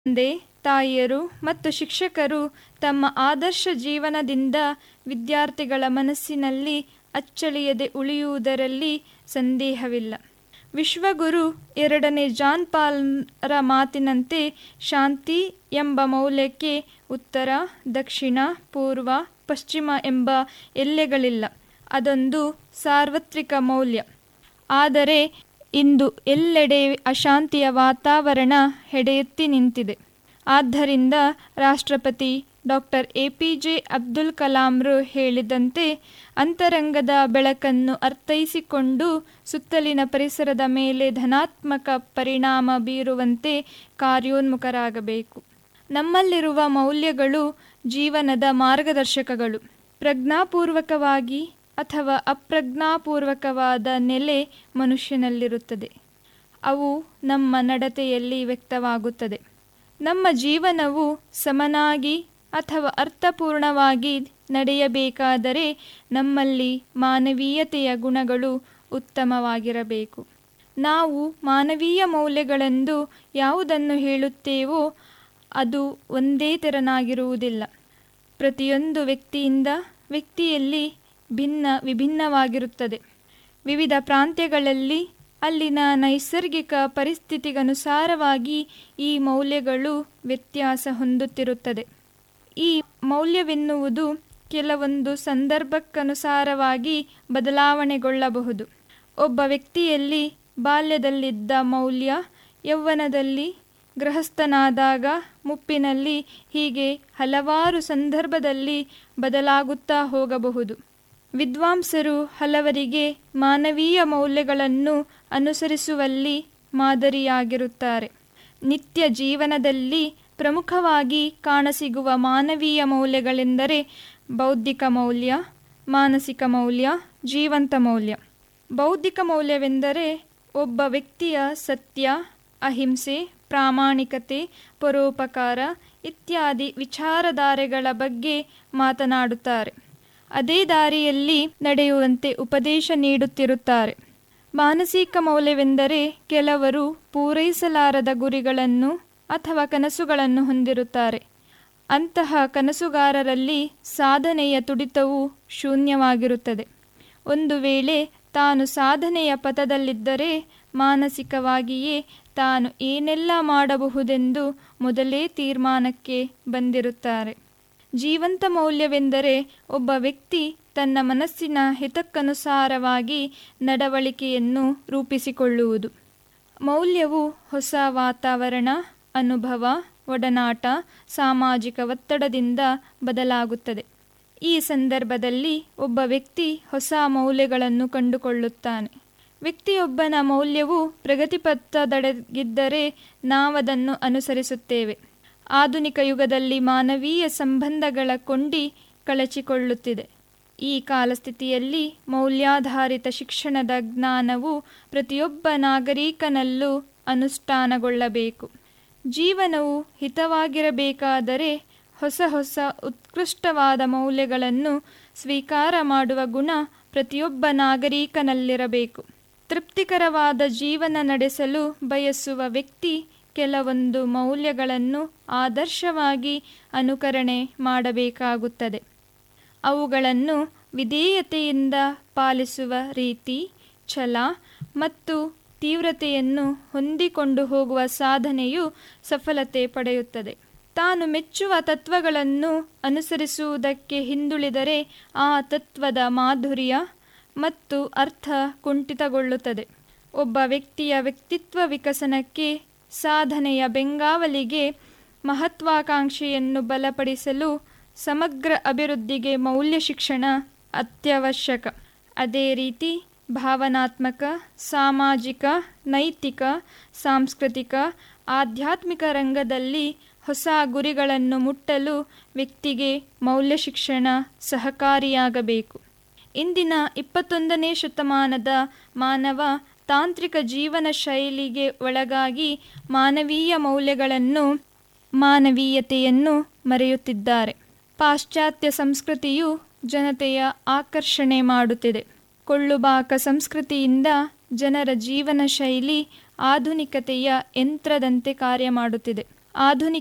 ತಂದೆ ತಾಯಿಯರು ಮತ್ತು ಶಿಕ್ಷಕರು ತಮ್ಮ ಆದರ್ಶ ಜೀವನದಿಂದ ವಿದ್ಯಾರ್ಥಿಗಳ ಮನಸ್ಸಿನಲ್ಲಿ ಅಚ್ಚಳಿಯದೆ ಉಳಿಯುವುದರಲ್ಲಿ ಸಂದೇಹವಿಲ್ಲ ವಿಶ್ವಗುರು ಎರಡನೇ ಜಾನ್ ಪಾಲ್ರ ಮಾತಿನಂತೆ ಶಾಂತಿ ಎಂಬ ಮೌಲ್ಯಕ್ಕೆ ಉತ್ತರ ದಕ್ಷಿಣ ಪೂರ್ವ ಪಶ್ಚಿಮ ಎಂಬ ಎಲ್ಲೆಗಳಿಲ್ಲ ಅದೊಂದು ಸಾರ್ವತ್ರಿಕ ಮೌಲ್ಯ ಆದರೆ ಇಂದು ಎಲ್ಲೆಡೆ ಅಶಾಂತಿಯ ವಾತಾವರಣ ಹೆಡೆಯೆತ್ತಿ ನಿಂತಿದೆ ಆದ್ದರಿಂದ ರಾಷ್ಟ್ರಪತಿ doctor A P J Abdul ಕಲಾಂರು ಹೇಳಿದಂತೆ ಅಂತರಂಗದ ಬೆಳಕನ್ನು ಅರ್ಥೈಸಿಕೊಂಡು ಸುತ್ತಲಿನ ಪರಿಸರದ ಮೇಲೆ ಧನಾತ್ಮಕ ಪರಿಣಾಮ ಬೀರುವಂತೆ ಕಾರ್ಯೋನ್ಮುಖರಾಗಬೇಕು ನಮ್ಮಲ್ಲಿರುವ ಮೌಲ್ಯಗಳು ಜೀವನದ ಮಾರ್ಗದರ್ಶಕಗಳು ಪ್ರಜ್ಞಾಪೂರ್ವಕವಾಗಿ ಅಥವಾ ಅಪ್ರಜ್ಞಾಪೂರ್ವಕವಾದ ನೆಲೆ ಮನುಷ್ಯನಲ್ಲಿರುತ್ತದೆ ಅವು ನಮ್ಮ ನಡತೆಯಲ್ಲಿ ವ್ಯಕ್ತವಾಗುತ್ತದೆ ನಮ್ಮ ಜೀವನವು ಸಮನಾಗಿ ಅಥವಾ ಅರ್ಥಪೂರ್ಣವಾಗಿ ನಡೆಯಬೇಕಾದರೆ ನಮ್ಮಲ್ಲಿ ಮಾನವೀಯತೆಯ ಗುಣಗಳು ಉತ್ತಮವಾಗಿರಬೇಕು ನಾವು ಮಾನವೀಯ ಮೌಲ್ಯಗಳೆಂದು ಯಾವುದನ್ನು ಹೇಳುತ್ತೇವೋ ಅದು ಒಂದೇ ತೆರನಾಗಿರುವುದಿಲ್ಲ ಪ್ರತಿಯೊಂದು ವ್ಯಕ್ತಿಯಿಂದ ವ್ಯಕ್ತಿಯಲ್ಲಿ ಭಿನ್ನ ವಿಭಿನ್ನವಾಗಿರುತ್ತದೆ ವಿವಿಧ ಪ್ರಾಂತ್ಯಗಳಲ್ಲಿ ಅಲ್ಲಿನ ನೈಸರ್ಗಿಕ ಪರಿಸ್ಥಿತಿಗನುಸಾರವಾಗಿ ಈ ಮೌಲ್ಯಗಳು ವ್ಯತ್ಯಾಸ ಹೊಂದುತ್ತಿರುತ್ತದೆ ಈ ಮೌಲ್ಯವೆನ್ನುವುದು ಕೆಲವೊಂದು ಸಂದರ್ಭಕ್ಕನುಸಾರವಾಗಿ ಬದಲಾವಣೆಗೊಳ್ಳಬಹುದು ಒಬ್ಬ ವ್ಯಕ್ತಿಯಲ್ಲಿ ಬಾಲ್ಯದಲ್ಲಿದ್ದ ಮೌಲ್ಯ ಯೌವನದಲ್ಲಿ ಗೃಹಸ್ಥನಾದಾಗ ಮುಪ್ಪಿನಲ್ಲಿ ಹೀಗೆ ಹಲವಾರು ಸಂದರ್ಭದಲ್ಲಿ ಬದಲಾಗುತ್ತಾ ಹೋಗಬಹುದು ವಿದ್ವಾಂಸರು ಹಲವರಿಗೆ ಮಾನವೀಯ ಮೌಲ್ಯಗಳನ್ನು ಅನುಸರಿಸುವಲ್ಲಿ ಮಾದರಿಯಾಗಿರುತ್ತಾರೆ ನಿತ್ಯ ಜೀವನದಲ್ಲಿ ಪ್ರಮುಖವಾಗಿ ಕಾಣಸಿಗುವ ಮಾನವೀಯ ಮೌಲ್ಯಗಳೆಂದರೆ ಬೌದ್ಧಿಕ ಮೌಲ್ಯ ಮಾನಸಿಕ ಮೌಲ್ಯ ಜೀವಂತ ಮೌಲ್ಯ ಬೌದ್ಧಿಕ ಮೌಲ್ಯವೆಂದರೆ ಒಬ್ಬ ವ್ಯಕ್ತಿಯ ಸತ್ಯ ಅಹಿಂಸೆ ಪ್ರಾಮಾಣಿಕತೆ ಪರೋಪಕಾರ ಇತ್ಯಾದಿ ವಿಚಾರಧಾರೆಗಳ ಬಗ್ಗೆ ಮಾತನಾಡುತ್ತಾರೆ ಅದೇ ದಾರಿಯಲ್ಲಿ ನಡೆಯುವಂತೆ ಉಪದೇಶ ನೀಡುತ್ತಿರುತ್ತಾರೆ ಮಾನಸಿಕ ಮೌಲ್ಯವೆಂದರೆ ಕೆಲವರು ಪೂರೈಸಲಾರದ ಗುರಿಗಳನ್ನು ಅಥವಾ ಕನಸುಗಳನ್ನು ಹೊಂದಿರುತ್ತಾರೆ ಅಂತಹ ಕನಸುಗಾರರಲ್ಲಿ ಸಾಧನೆಯ ತುಡಿತವು ಶೂನ್ಯವಾಗಿರುತ್ತದೆ ಒಂದು ವೇಳೆ ತಾನು ಸಾಧನೆಯ ಪಥದಲ್ಲಿದ್ದರೆ ಮಾನಸಿಕವಾಗಿಯೇ ತಾನು ಏನೆಲ್ಲ ಮಾಡಬಹುದೆಂದು ಮೊದಲೇ ತೀರ್ಮಾನಕ್ಕೆ ಬಂದಿರುತ್ತಾರೆ ಜೀವಂತ ಮೌಲ್ಯವೆಂದರೆ ಒಬ್ಬ ವ್ಯಕ್ತಿ ತನ್ನ ಮನಸ್ಸಿನ ಹಿತಕ್ಕನುಸಾರವಾಗಿ ನಡವಳಿಕೆಯನ್ನು ರೂಪಿಸಿಕೊಳ್ಳುವುದು ಮೌಲ್ಯವು ಹೊಸ ವಾತಾವರಣ ಅನುಭವ ಒಡನಾಟ ಸಾಮಾಜಿಕ ಒತ್ತಡದಿಂದ ಬದಲಾಗುತ್ತದೆ ಈ ಸಂದರ್ಭದಲ್ಲಿ ಒಬ್ಬ ವ್ಯಕ್ತಿ ಹೊಸ ಮೌಲ್ಯಗಳನ್ನು ಕಂಡುಕೊಳ್ಳುತ್ತಾನೆ ವ್ಯಕ್ತಿಯೊಬ್ಬನ ಮೌಲ್ಯವು ಪ್ರಗತಿಪಥದಡೆಗಿದ್ದರೆ ನಾವದನ್ನು ಅನುಸರಿಸುತ್ತೇವೆ ಆಧುನಿಕ ಯುಗದಲ್ಲಿ ಮಾನವೀಯ ಸಂಬಂಧಗಳ ಕೊಂಡಿ ಕಳಚಿಕೊಳ್ಳುತ್ತಿದೆ ಈ ಕಾಲಸ್ಥಿತಿಯಲ್ಲಿ ಮೌಲ್ಯಾಧಾರಿತ ಶಿಕ್ಷಣದ ಜ್ಞಾನವು ಪ್ರತಿಯೊಬ್ಬ ನಾಗರಿಕನಲ್ಲೂ ಅನುಷ್ಠಾನಗೊಳ್ಳಬೇಕು ಜೀವನವು ಹಿತವಾಗಿರಬೇಕಾದರೆ ಹೊಸ ಹೊಸ ಉತ್ಕೃಷ್ಟವಾದ ಮೌಲ್ಯಗಳನ್ನು ಸ್ವೀಕಾರ ಮಾಡುವ ಗುಣ ಪ್ರತಿಯೊಬ್ಬ ನಾಗರಿಕನಲ್ಲಿರಬೇಕು ತೃಪ್ತಿಕರವಾದ ಜೀವನ ನಡೆಸಲು ಬಯಸುವ ವ್ಯಕ್ತಿ ಕೆಲವೊಂದು ಮೌಲ್ಯಗಳನ್ನು ಆದರ್ಶವಾಗಿ ಅನುಕರಣೆ ಮಾಡಬೇಕಾಗುತ್ತದೆ ಅವುಗಳನ್ನು ವಿಧೇಯತೆಯಿಂದ ಪಾಲಿಸುವ ರೀತಿ ಛಲ ಮತ್ತು ತೀವ್ರತೆಯನ್ನು ಹೊಂದಿಕೊಂಡು ಹೋಗುವ ಸಾಧನೆಯು ಸಫಲತೆ ಪಡೆಯುತ್ತದೆ ತಾನು ಮೆಚ್ಚುವ ತತ್ವಗಳನ್ನು ಅನುಸರಿಸುವುದಕ್ಕೆ ಹಿಂದುಳಿದರೆ ಆ ತತ್ವದ ಮಾಧುರ್ಯ ಮತ್ತು ಅರ್ಥ ಕುಂಠಿತಗೊಳ್ಳುತ್ತದೆ ಒಬ್ಬ ವ್ಯಕ್ತಿಯ ವ್ಯಕ್ತಿತ್ವ ವಿಕಸನಕ್ಕೆ ಸಾಧನೆಯ ಬೆಂಗಾವಲಿಗೆ ಮಹತ್ವಾಕಾಂಕ್ಷೆಯನ್ನು ಬಲಪಡಿಸಲು ಸಮಗ್ರ ಅಭಿವೃದ್ಧಿಗೆ ಮೌಲ್ಯ ಶಿಕ್ಷಣ ಅತ್ಯವಶ್ಯಕ ಅದೇ ರೀತಿ ಭಾವನಾತ್ಮಕ ಸಾಮಾಜಿಕ ನೈತಿಕ ಸಾಂಸ್ಕೃತಿಕ ಆಧ್ಯಾತ್ಮಿಕ ರಂಗದಲ್ಲಿ ಹೊಸ ಗುರಿಗಳನ್ನು ಮುಟ್ಟಲು ವ್ಯಕ್ತಿಗೆ ಮೌಲ್ಯ ಶಿಕ್ಷಣ ಸಹಕಾರಿಯಾಗಬೇಕು ಇಂದಿನ ಇಪ್ಪತ್ತೊಂದನೇ ಶತಮಾನದ ಮಾನವ ತಾಂತ್ರಿಕ ಜೀವನ ಶೈಲಿಗೆ ಒಳಗಾಗಿ ಮಾನವೀಯ ಮೌಲ್ಯಗಳನ್ನು ಮಾನವೀಯತೆಯನ್ನು ಮರೆಯುತ್ತಿದ್ದಾರೆ ಪಾಶ್ಚಾತ್ಯ ಸಂಸ್ಕೃತಿಯು ಜನತೆಯ ಆಕರ್ಷಣೆ ಮಾಡುತ್ತಿದೆ ಕೊಳ್ಳುಬಾಕ ಸಂಸ್ಕೃತಿಯಿಂದ ಜನರ ಜೀವನ ಶೈಲಿ ಆಧುನಿಕತೆಯ ಯಂತ್ರದಂತೆ ಕಾರ್ಯ ಮಾಡುತ್ತಿದೆ ಆಧುನಿಕ